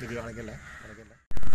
ഇത് കാണിക്കല്ലേ കാണിക്കല്ലേ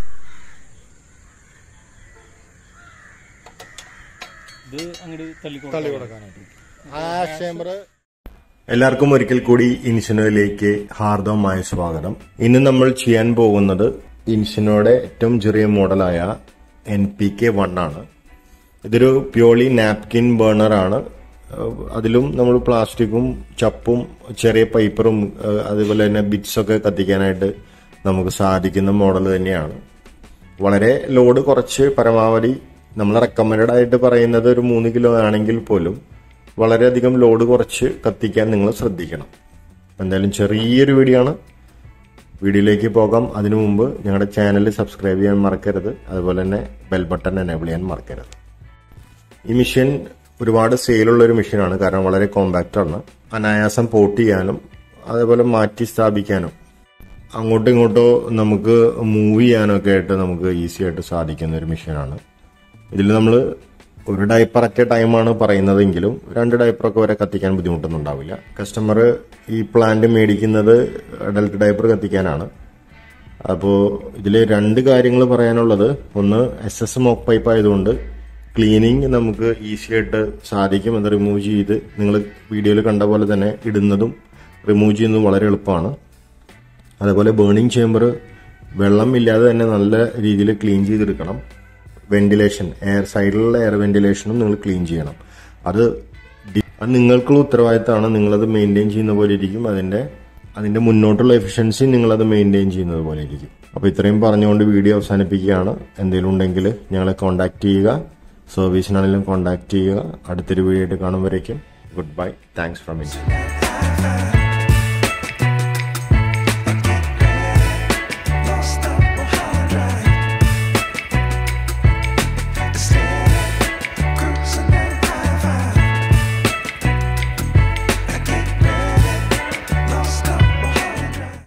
ഇത് അങ്ങോട്ട് തള്ളിക്കോ തള്ളി കൊടുക്കാനായിട്ട് ആ ചേമ്പർ എല്ലാവർക്കും ഒരിക്കൽ കൂടി ഇൻഷിനോയിലേക്ക് ഹാർദവമായ സ്വാഗതം ഇന്ന് നമ്മൾ ചെയ്യാൻ പോകുന്നത് ഇൻഷിനോയുടെ ഏറ്റവും ചെറിയ മോഡലായ എൻ പി കെ വൺ ആണ് ഇതൊരു പ്യോളി നാപ്കിൻ ബേണർ ആണ് ഏഹ് അതിലും നമ്മൾ പ്ലാസ്റ്റിക്കും ചപ്പും ചെറിയ പൈപ്പറും ഏഹ് അതുപോലെ തന്നെ ബിറ്റ്സ് ഒക്കെ കത്തിക്കാനായിട്ട് നമുക്ക് സാധിക്കുന്ന മോഡൽ തന്നെയാണ് വളരെ ലോഡ് കുറച്ച് പരമാവധി നമ്മൾ റെക്കമെൻഡഡ് ആയിട്ട് പറയുന്നത് ഒരു മൂന്ന് കിലോ ആണെങ്കിൽ പോലും വളരെയധികം ലോഡ് കുറച്ച് കത്തിക്കാൻ നിങ്ങൾ ശ്രദ്ധിക്കണം എന്തായാലും ചെറിയൊരു വീഡിയോ ആണ് വീഡിയോയിലേക്ക് പോകാം അതിനു മുമ്പ് ഞങ്ങളുടെ ചാനൽ സബ്സ്ക്രൈബ് ചെയ്യാൻ മറക്കരുത് അതുപോലെ തന്നെ ബെൽ ബട്ടൺ എനേബിൾ ചെയ്യാൻ മറക്കരുത് ഈ മെഷീൻ ഒരുപാട് സെയിലുള്ള ഒരു മെഷീനാണ് കാരണം വളരെ കോമ്പാക്റ്റ് ആണ് അനായാസം പോട്ട് ചെയ്യാനും അതേപോലെ മാറ്റി സ്ഥാപിക്കാനും അങ്ങോട്ടും ഇങ്ങോട്ടോ നമുക്ക് മൂവ് ചെയ്യാനൊക്കെ ആയിട്ട് നമുക്ക് ഈസി ആയിട്ട് സാധിക്കുന്ന ഒരു മെഷീനാണ് ഇതിൽ നമ്മൾ ഒരു ഡയപ്പർ അറ്റ് എ ടൈമാണ് പറയുന്നതെങ്കിലും രണ്ട് ഡയപ്പറൊക്കെ വരെ കത്തിക്കാൻ ബുദ്ധിമുട്ടൊന്നും ഉണ്ടാവില്ല കസ്റ്റമർ ഈ പ്ലാന്റ് മേടിക്കുന്നത് അഡൽട്ട് ഡയപ്പർ കത്തിക്കാനാണ് അപ്പോൾ ഇതിൽ രണ്ട് കാര്യങ്ങൾ പറയാനുള്ളത് ഒന്ന് എസ് എസ് മോക്ക് പൈപ്പ് ആയതുകൊണ്ട് ക്ലീനിങ് നമുക്ക് ഈസി ആയിട്ട് സാധിക്കും അത് റിമൂവ് ചെയ്ത് നിങ്ങൾ വീഡിയോയിൽ കണ്ട പോലെ തന്നെ ഇടുന്നതും റിമൂവ് ചെയ്യുന്നതും വളരെ എളുപ്പമാണ് അതേപോലെ ബേണിംഗ് ചേമ്പർ വെള്ളം ഇല്ലാതെ തന്നെ നല്ല രീതിയിൽ ക്ലീൻ ചെയ്തെടുക്കണം വെന്റിലേഷൻ എയർ സൈഡിലുള്ള എയർ വെന്റിലേഷനും നിങ്ങൾ ക്ലീൻ ചെയ്യണം അത് ഡി- അത് നിങ്ങൾക്കുള്ള ഉത്തരവാദിത്തമാണ് നിങ്ങളത് മെയിൻറ്റെയിൻ ചെയ്യുന്ന പോലെ ഇരിക്കും അതിന്റെ അതിന്റെ മുന്നോട്ടുള്ള എഫിഷ്യൻസി നിങ്ങളത് മെയിൻറ്റെയിൻ ചെയ്യുന്നത് പോലെ ഇരിക്കും അപ്പോൾ ഇത്രയും പറഞ്ഞുകൊണ്ട് വീഡിയോ അവസാനിപ്പിക്കുകയാണ് എന്തെങ്കിലും ഉണ്ടെങ്കിൽ ഞങ്ങളെ കോൺടാക്ട് ചെയ്യുക സർവീസിനാണെങ്കിലും കോൺടാക്ട് ചെയ്യുക അടുത്തൊരു വീഡിയോ ആയിട്ട് കാണുമ്പോഴേക്കും good bye thanks from India